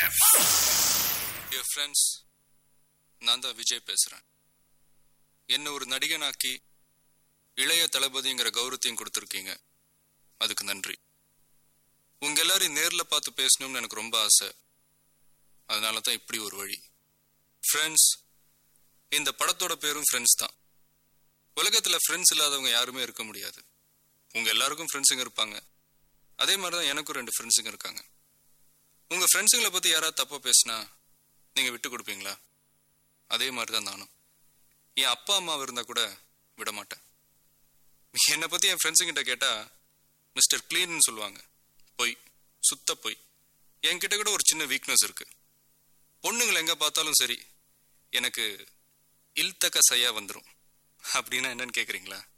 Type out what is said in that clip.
FM dear friends நான் தான் விஜய் பேசுகிறேன் என்ன ஒரு நடிகனாக்கி இளைய தளபதிங்கிற கௌரவத்தையும் கொடுத்துருக்கீங்க அதுக்கு நன்றி உங்க எல்லாரையும் நேரில் பார்த்து பேசணும்னு எனக்கு ரொம்ப ஆசை அதனால தான் இப்படி ஒரு வழி ஃப்ரெண்ட்ஸ் இந்த படத்தோட பேரும் ஃப்ரெண்ட்ஸ் தான் உலகத்தில் ஃப்ரெண்ட்ஸ் இல்லாதவங்க யாருமே இருக்க முடியாது உங்க எல்லாருக்கும் ஃப்ரெண்ட்ஸுங்க இருப்பாங்க அதே மாதிரி தான் எனக்கும் ரெண்டு ஃப்ரெண்ட்ஸுங்க இருக்காங்க உங்க ஃப்ரெண்ட்ஸுங்களை பத்தி யாராவது தப்பா பேசினா நீங்க விட்டு கொடுப்பீங்களா அதே மாதிரி தான் நானும் என் அப்பா அம்மா இருந்தா கூட விட மாட்டேன் என்னை பத்தி என் ஃப்ரெண்ட்ஸுங்கிட்ட கேட்டா மிஸ்டர் கிளீன்னு சொல்லுவாங்க பொய் சுத்த பொய் என்கிட்ட கூட ஒரு சின்ன வீக்னஸ் இருக்கு பொண்ணுங்களை எங்க பார்த்தாலும் சரி எனக்கு இல்தக்க சையா வந்துடும் அப்படின்னா என்னன்னு கேக்குறீங்களா